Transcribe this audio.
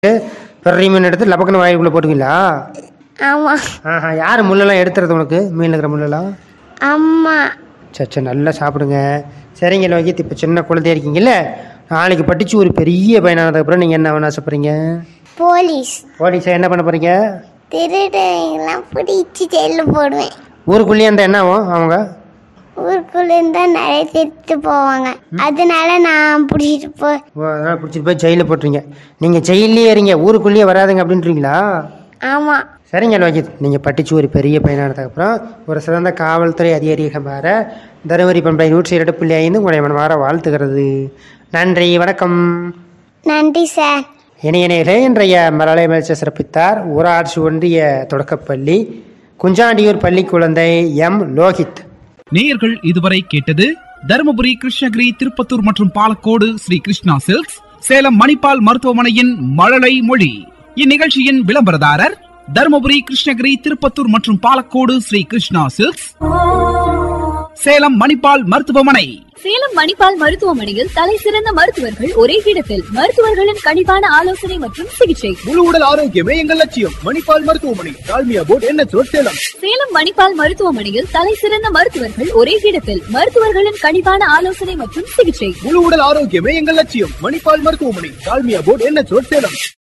பெரிய மீன் எடுத்து லபக்குன்னு வாய்க்குள்ளே போட்டுவீங்களா ஆமா ஆஹா யார் முள்ளெல்லாம் எடுத்துறது உனக்கு மீனில் இருக்கிற முள்ளெல்லாம் அம்மா சரி சரி நல்லா சாப்பிடுங்க சரிங்க லோகித் இப்போ சின்ன குழந்தையா இருக்கீங்கல்ல நாளைக்கு படித்து ஒரு பெரிய பையனானதுக்கப்புறம் நீங்கள் என்ன வேணும் ஆசைப்படுறீங்க போலீஸ் போலீஸாக என்ன பண்ண போகிறீங்க திருடங்கெல்லாம் பிடிச்சி ஜெயிலில் போடுவேன் ஊருக்குள்ளேயே அந்த என்ன ஆகும் அவங்க ஊருக்குள்ள இருந்தா நிறைய திருட்டு போவாங்க அதனால நான் பிடிச்சிட்டு போ ஓ, அதனால பிடிச்சிட்டு போய் ஜெயிலில் போட்டுறீங்க நீங்கள் ஜெயிலே இருங்க ஊருக்குள்ளேயே வராதுங்க அப்படின்றீங்களா ஆமா சரிங்க லோகித் நீங்கள் படித்து ஒரு பெரிய பையனானதுக்கப்புறம் ஒரு சிறந்த காவல்துறை அதிகாரியாக மாற தருமபுரி பண்பை நூற்றி இரண்டு புள்ளி ஐந்து உங்களை மனமாற வாழ்த்துகிறது நன்றி வணக்கம் நன்றி சார் இணையநேரே இன்றைய மலலை அமைச்சர் சிறப்பித்தார் ஊராட்சி ஒன்றிய தொடக்கப்பள்ளி குஞ்சாண்டியூர் பள்ளி குழந்தை எம் லோகித் நேயர்கள் இதுவரை கேட்டது தருமபுரி கிருஷ்ணகிரி திருப்பத்தூர் மற்றும் பாலக்கோடு ஸ்ரீ கிருஷ்ணா சில்க்ஸ் சேலம் மணிப்பால் மருத்துவமனையின் மழலை மொழி இந்நிகழ்ச்சியின் விளம்பரதாரர் தருமபுரி கிருஷ்ணகிரி திருப்பத்தூர் மற்றும் பாலக்கோடு ஸ்ரீ கிருஷ்ணா சில்க்ஸ் சேலம் மணிப்பால் மருத்துவமனை சேலம் மணிப்பால் மருத்துவமனையில் தலை சிறந்த மருத்துவர்கள் ஒரே இடத்தில் மருத்துவர்களின் கனிவான ஆலோசனை மற்றும் சிகிச்சை முழு உடல் ஆரோக்கியமே எங்கள் லட்சியம் மணிப்பால் மருத்துவமனை டால்மியா போர்ட் என்ன சேலம் சேலம் மணிப்பால் மருத்துவமனையில் தலை சிறந்த மருத்துவர்கள் ஒரே இடத்தில் மருத்துவர்களின் கனிவான ஆலோசனை மற்றும் சிகிச்சை முழு உடல் ஆரோக்கியமே எங்கள் லட்சியம் மணிப்பால் மருத்துவமனை டால்மியா போர்ட் என்ன சேலம்